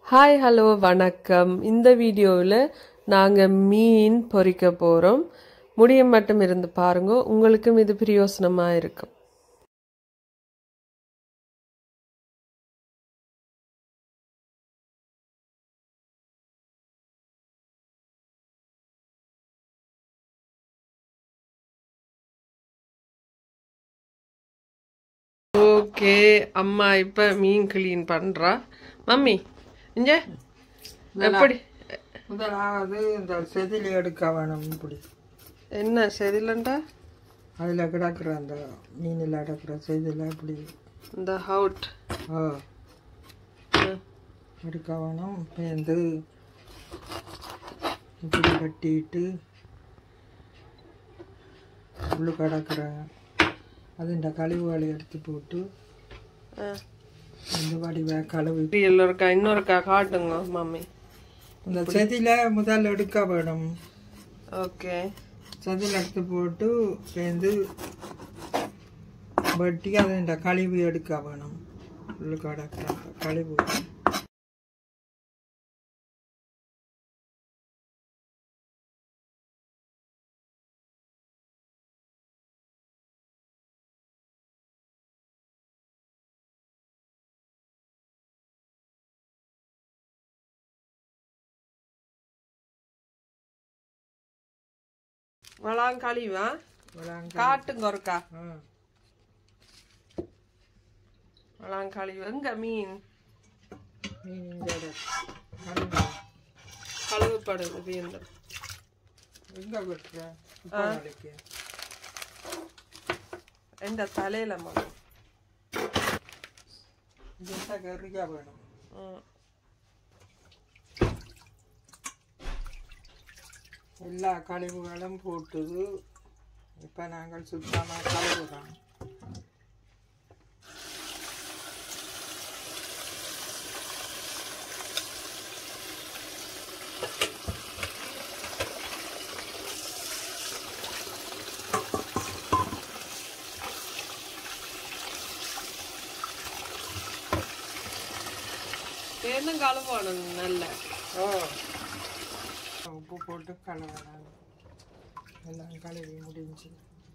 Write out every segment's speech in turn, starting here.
Hi hello வணக்கம் இந்த வீடியோவில் நாங்கள் மீன் பொரிக்க போகிறோம் முடிய மட்டும் இருந்து பாருங்க உங்களுக்கும் இது பிரயோசனமாக இருக்கும் ஓகே அம்மா இப்போ மீன் கிளீன் பண்ணுறா மம்மி இங்க எப்படி முதலாவது இந்த செதில் எடுக்க வேணும் இப்படி என்ன செதிலண்டா அதில் கிடக்கிற அந்த மீனில் கிடக்கிற செதில் இப்படி இந்த ஹவுட் ஆ எடுக்க வேணும் பேந்து இப்படி கட்டிட்டு உள்ளு கிடக்கிற அதுண்ட கழிவுகளை எடுத்து போட்டு இந்த வடிவ கழுவி எல்லோருக்கா இன்னொருக்கா காட்டுங்க மம்மி இந்த செதில முதல் எடுக்க வேணும் ஓகே செதில் எடுத்து போட்டு பேந்து வெட்டி அதுண்ட கழிவு எடுக்க வேணும் உள்ளு கிடக்கிற அந்த கழிவு வளாங்காளிவா விளாங்க காட்டுங்க ஒருக்கா ஆ வளாங்காளி எங்க மீன் மீன் இங்க இருக்கு. கழுவு. கழுவுப்படுது வீந்து எங்க வெட்டுற இப்போ நாளைக்கு எந்த தலையில மம்மி இதுதான் கறியா வேணும் ம். எல்லா கழிவுகளும் போட்டுது இப்போ நாங்கள் சுத்தமாக கழுவுறோம் தேனும் கழுவணும் நல்ல ஓ உப்பு போட்டு கழுவுறோம் எல்லாம் கழுவி முடிஞ்சு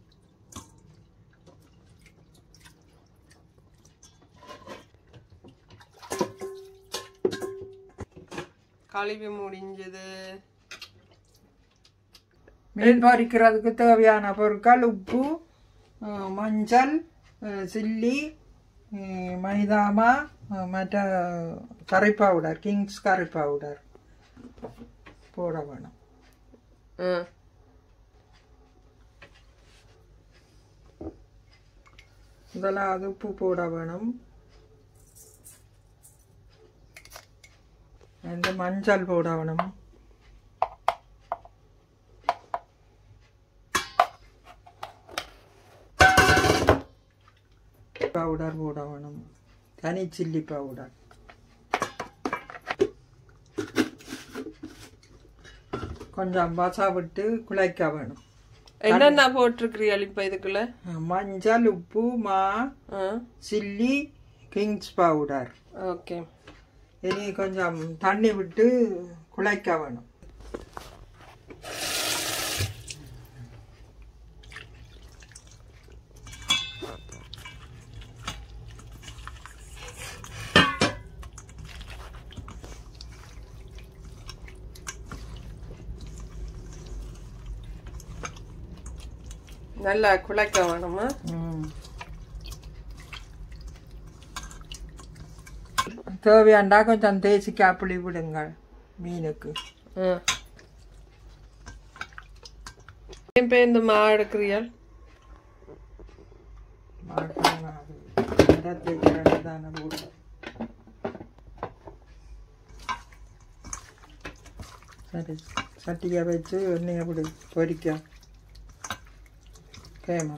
கழுவி முடிஞ்சது மீன் பொரிக்கிறதுக்கு தேவையான பொருட்கள் உப்பு அஹ், மஞ்சள் அஹ், சில்லி அஹ், மைதாமா அஹ், மற்ற கறி பவுடர் கிங்ஸ் கறி பவுடர் போட வேணும் ஆ. முதலாவது உப்பு போட வேணும் இந்த மஞ்சள் போட வேணும் பவுடர் போட வேணும் தனி சில்லி பவுடர் கொஞ்சம் பசா விட்டு குழைக்க வேணும் என்னென்ன போட்டிருக்கிறீள் இப்ப இதுக்குள்ள மஞ்சள் உப்பு மா ஆ. சில்லி கிங்ஸ் பவுடர் ஓகே இனி கொஞ்சம் தண்ணி விட்டு குழைக்க வேணும் நல்லா குழைக்க வேணுமா தேவையாண்டா கொஞ்சம் தேசிக்காய் புளி விடுங்கள் மீனுக்கு ஆ. இப்ப இந்த மா எடுக்கிறீள் மாட்டாங்க அது இடத்துக்கு தானே போடும் சரி சட்டியை வச்சு எண்ணெயை அப்படி பொரிக்க கேமா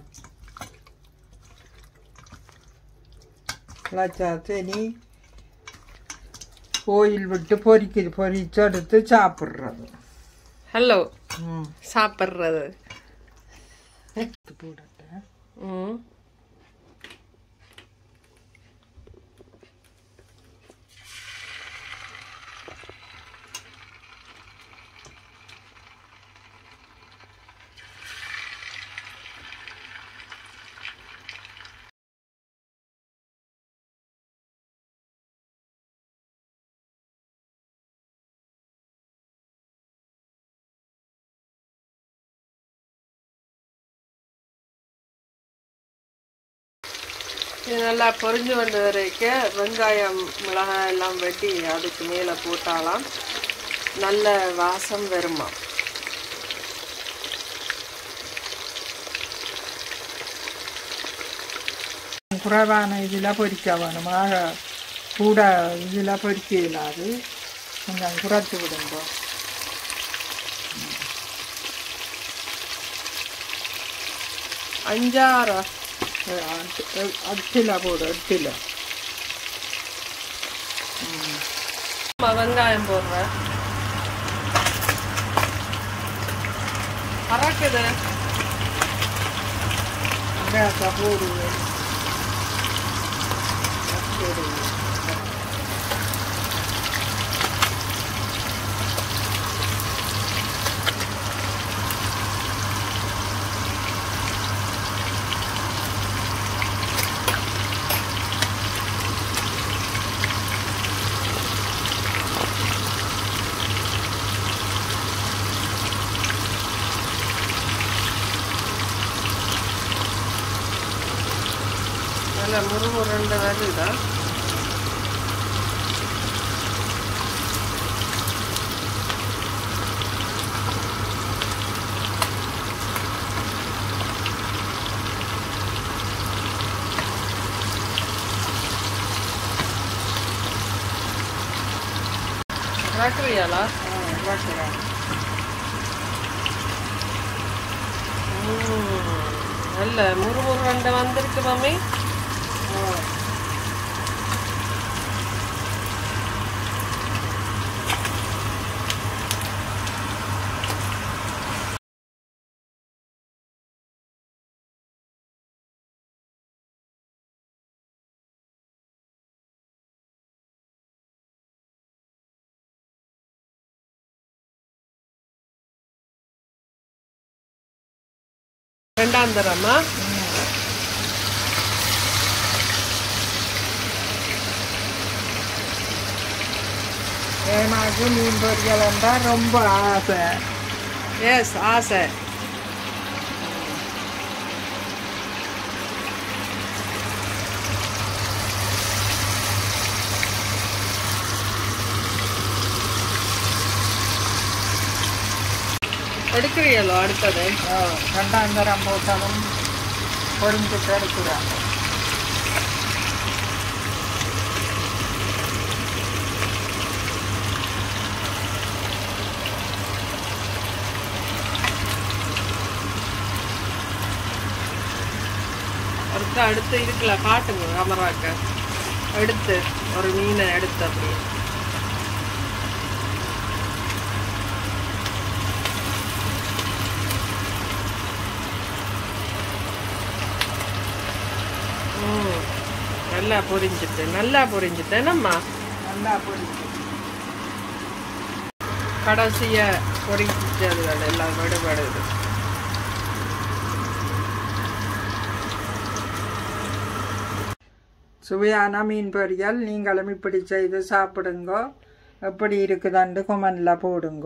கிளச்சாச்சு நீ கோயில் விட்டு பொரிக்குது பொரிச்சு எடுத்து சாப்பிட்றது ஹலோ ம் சாப்பிட்றது எடுத்து போடட்டேன் ம் இது நல்லா பொரிஞ்சு வந்த வரைக்கும் வெங்காயம் மிளகாய் எல்லாம் வெட்டி அதுக்கு மேலே போட்டாலாம் நல்ல வாசம் வருமா குறைவான இதில் பொரிக்க வேணும் ஆக கூட இதில் பொரிக்க இல்லாது கொஞ்சம் குறைச்சி விடுங்க அஞ்சாறு அட்டில் போடு அட்டில் வெங்காயம் போடுறேன் பறக்குது வெங்காயத்தை போடுவேன் நல்ல முறுமுறுண்டு வருதா ராக்கிரியாலா வைக்கிறேன் நல்ல முறுமுறுண்டு வந்திருக்கு மம்மி ரெண்டாம் தரமா ஏமாக்கு மீன் பொரியல் என்றால் ரொம்ப ஆசை எஸ் ஆசை எடுக்கிறீங்களோ அடுத்தது ஆ, ரெண்டாம் தரம் போட்டாலும் பொரிஞ்சுட்டு எடுக்கிறாங்க அடுத்து அடுத்து இருக்குல்ல காட்டுங்க கேமராக்க எடுத்து ஒரு மீனை எடுத்து அப்படியே ம் நல்லா பொரிஞ்சிட்டு நல்லா பொரிஞ்சிட்டு என்னம்மா நல்லா பொரிச்சு கடைசிய பொரிஞ்சது எல்லாம் விடுபடுது சுவையான மீன் பொரியல் நீங்களும் இப்படி செய்து சாப்பிடுங்க எப்படி இருக்குதான்னு கொமெண்டில் போடுங்க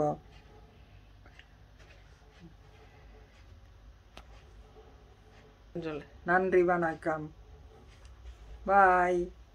சொல்லு நன்றி வணக்கம் பாய்